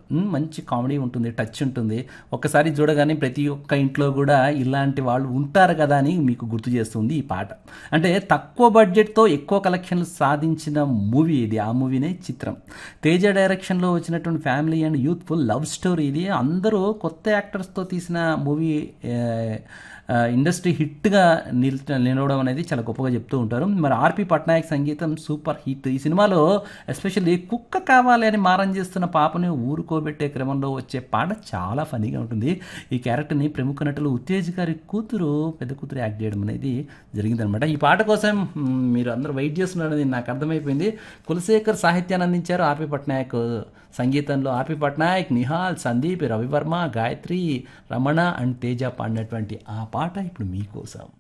ఉమ్, మంచి కామెడీ ఉంటుంది టచ్ ఉంటుంది ఒక్కసారి చూడగానే ప్రతి ఒక్క ఇంట్లో కూడా ఇలాంటి వాళ్ళు ఉంటారు కదా అని మీకు గుర్తు చేస్తుంది ఈ పాట అంటే తక్కువ బడ్జెట్తో ఎక్కువ కలెక్షన్లు సాధించిన మూవీ ఇది ఆ మూవీనే చిత్రం తేజ డైరెక్షన్లో వచ్చినటువంటి family and youthful love story ఇది అందరూ కొత్త యాక్టర్స్తో తీసిన మూవీ ఇండస్ట్రీ హిట్గా నిల్ నిలవడం అనేది చాలా గొప్పగా చెప్తూ ఉంటారు మరి ఆర్పి పట్నాయక్ సంగీతం సూపర్ హిట్ ఈ సినిమాలో ఎస్పెషల్లీ కుక్క కావాలి అని మారం చేస్తున్న పాపని ఊరుకోబెట్టే క్రమంలో వచ్చే పాట చాలా ఫనీగా ఉంటుంది ఈ క్యారెక్టర్ని ప్రముఖ నటులు ఉత్తేజ్ గారి కూతురు పెద్ద కూతురు యాక్ట్ చేయడం అనేది జరిగిందనమాట ఈ పాట కోసం మ్, మీరు అందరూ వెయిట్ చేస్తున్నారని నాకు అర్థమైపోయింది కులశేఖర్ సాహిత్యాన్ని అందించారు ఆర్పి పట్నాయక్ సంగీతంలో ఆర్పి పట్నాయక్ నిహాల్ సందీప్ రవివర్మ గాయత్రి రమణ అండ్ తేజ పాడినటువంటి ఆ పాట ఇప్పుడు మీకోసం